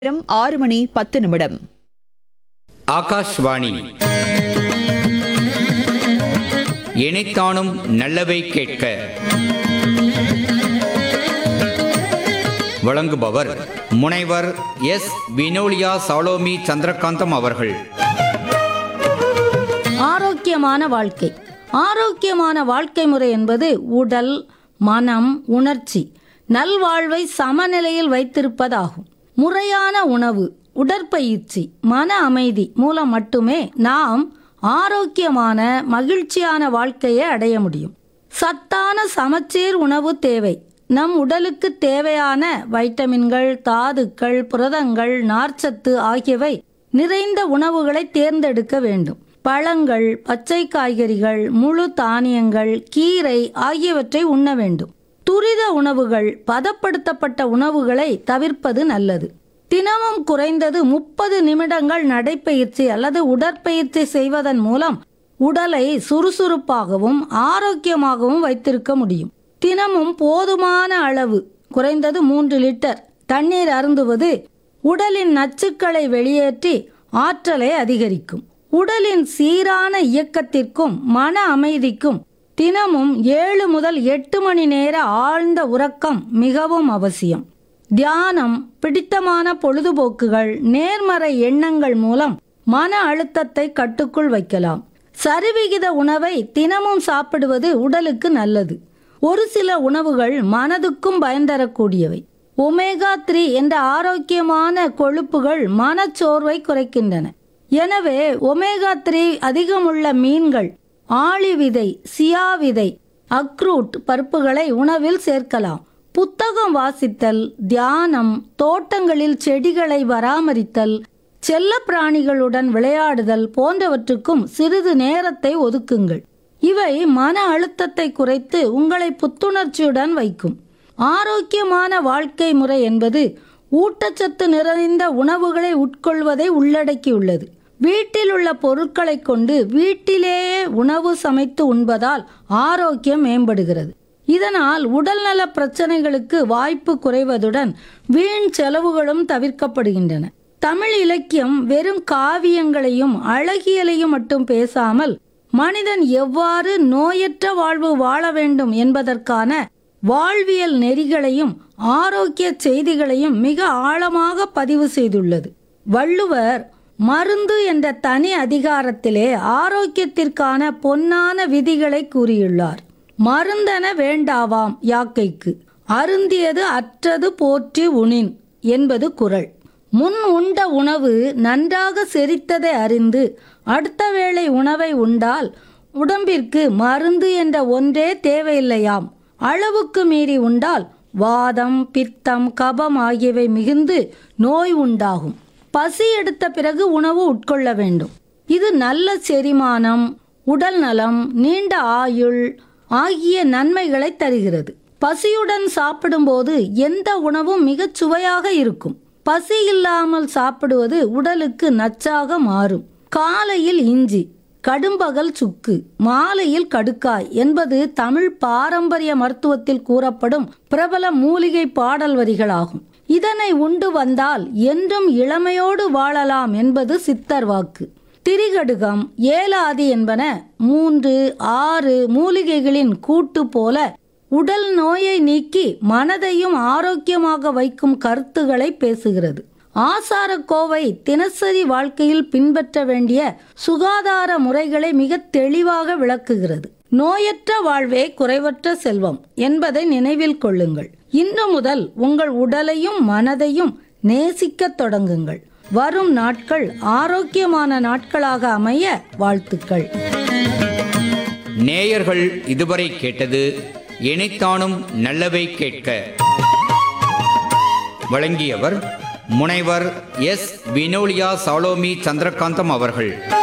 நேரம் ஆறு மணி பத்து நிமிடம் ஆகாஷ்வாணி இணைத்தானும் நல்லவை கேட்க வழங்குபவர் முனைவர் எஸ் வினோலியா சாலோமி சந்திரகாந்தம் அவர்கள் ஆரோக்கியமான வாழ்க்கை ஆரோக்கியமான வாழ்க்கை முறை என்பது உடல் மனம் உணர்ச்சி நல்வாழ்வை சமநிலையில் வைத்திருப்பதாகும் முறையான உணவு உடற்பயிற்சி மன அமைதி மூலம் மட்டுமே நாம் ஆரோக்கியமான மகிழ்ச்சியான வாழ்க்கையை அடைய முடியும் சத்தான சமச்சீர் உணவு தேவை நம் உடலுக்கு தேவையான வைட்டமின்கள் தாதுக்கள் புரதங்கள் நார்ச்சத்து ஆகியவை நிறைந்த உணவுகளை தேர்ந்தெடுக்க வேண்டும் பழங்கள் பச்சை காய்கறிகள் முழு தானியங்கள் கீரை ஆகியவற்றை உண்ண வேண்டும் துரித உணவுகள் பதப்படுத்தப்பட்ட உணவுகளை தவிர்ப்பது நல்லது தினமும் குறைந்தது முப்பது நிமிடங்கள் நடைப்பயிற்சி அல்லது உடற்பயிற்சி செய்வதன் மூலம் உடலை சுறுசுறுப்பாகவும் ஆரோக்கியமாகவும் வைத்திருக்க முடியும் தினமும் போதுமான அளவு குறைந்தது மூன்று லிட்டர் தண்ணீர் அருந்துவது உடலின் நச்சுக்களை வெளியேற்றி ஆற்றலை அதிகரிக்கும் உடலின் சீரான இயக்கத்திற்கும் மன அமைதிக்கும் தினமும் ஏழு முதல் எட்டு மணி நேர ஆழ்ந்த உறக்கம் மிகவும் அவசியம் தியானம் பிடித்தமான பொழுதுபோக்குகள் நேர்மறை எண்ணங்கள் மூலம் மன அழுத்தத்தை கட்டுக்குள் வைக்கலாம் சரிவிகித உணவை தினமும் சாப்பிடுவது உடலுக்கு நல்லது ஒரு சில உணவுகள் மனதுக்கும் பயன் தரக்கூடியவை ஒமேகா த்ரீ என்ற ஆரோக்கியமான கொழுப்புகள் மனச்சோர்வை குறைக்கின்றன எனவே ஒமேகா த்ரீ அதிகமுள்ள மீன்கள் ஆளி விதை சியா விதை அக்ரூட் பருப்புகளை உணவில் சேர்க்கலாம் புத்தகம் வாசித்தல் தியானம் தோட்டங்களில் செடிகளை பராமரித்தல் செல்ல பிராணிகளுடன் விளையாடுதல் போன்றவற்றுக்கும் சிறிது நேரத்தை ஒதுக்குங்கள் இவை மன அழுத்தத்தை குறைத்து உங்களை புத்துணர்ச்சியுடன் வைக்கும் ஆரோக்கியமான வாழ்க்கை முறை என்பது ஊட்டச்சத்து நிறைந்த உணவுகளை உட்கொள்வதை உள்ளடக்கியுள்ளது வீட்டில் உள்ள பொருட்களை கொண்டு வீட்டிலேயே உணவு சமைத்து உண்பதால் ஆரோக்கியம் மேம்படுகிறது இதனால் உடல்நல பிரச்சனைகளுக்கு வாய்ப்பு குறைவதுடன் வீண் செலவுகளும் தவிர்க்கப்படுகின்றன தமிழ் இலக்கியம் வெறும் காவியங்களையும் அழகியலையும் மட்டும் பேசாமல் மனிதன் எவ்வாறு நோயற்ற வாழ்வு வாழ வேண்டும் என்பதற்கான வாழ்வியல் நெறிகளையும் ஆரோக்கிய செய்திகளையும் மிக ஆழமாக பதிவு செய்துள்ளது வள்ளுவர் மருந்து என்ற தனி அதிகாரத்திலே ஆரோக்கியத்திற்கான பொன்னான விதிகளை கூறியுள்ளார் மருந்தென வேண்டாவாம் யாக்கைக்கு அருந்தியது அற்றது போற்றி உணின் என்பது குறள் முன் உண்ட உணவு நன்றாக செரித்ததை அறிந்து அடுத்த வேளை உணவை உண்டால் உடம்பிற்கு மருந்து என்ற ஒன்றே தேவையில்லையாம் அளவுக்கு மீறி உண்டால் வாதம் பித்தம் கபம் ஆகியவை மிகுந்து நோய் உண்டாகும் பசி எடுத்த பிறகு உணவு உட்கொள்ள வேண்டும் இது நல்ல செரிமானம் உடல் நலம் நீண்ட ஆயுள் ஆகிய நன்மைகளை தருகிறது பசியுடன் சாப்பிடும்போது எந்த உணவும் மிகச் சுவையாக இருக்கும் பசி இல்லாமல் சாப்பிடுவது உடலுக்கு நச்சாக மாறும் காலையில் இஞ்சி கடும்பகல் சுக்கு மாலையில் கடுக்காய் என்பது தமிழ் பாரம்பரிய மருத்துவத்தில் கூறப்படும் பிரபல மூலிகை பாடல் வரிகளாகும் இதனை உண்டு வந்தால் என்றும் இளமையோடு வாழலாம் என்பது சித்தர் வாக்கு திரிகடுகம் ஏலாதி என்பன மூன்று ஆறு மூலிகைகளின் கூட்டு போல உடல் நோயை நீக்கி மனதையும் ஆரோக்கியமாக வைக்கும் கருத்துக்களை பேசுகிறது ஆசாரக்கோவை தினசரி வாழ்க்கையில் பின்பற்ற வேண்டிய சுகாதார முறைகளை மிக தெளிவாக விளக்குகிறது நோயற்ற வாழ்வே குறைவற்ற செல்வம் என்பதை நினைவில் கொள்ளுங்கள் இன்று முதல் உங்கள் உடலையும் மனதையும் நேசிக்கத் தொடங்குங்கள் வரும் நாட்கள் ஆரோக்கியமான நாட்களாக அமைய வாழ்த்துக்கள் நேயர்கள் இதுவரை கேட்டது இணைத்தானும் நல்லவை கேட்க வழங்கியவர் முனைவர் எஸ் வினோலியா சாலோமி சந்திரகாந்தம் அவர்கள்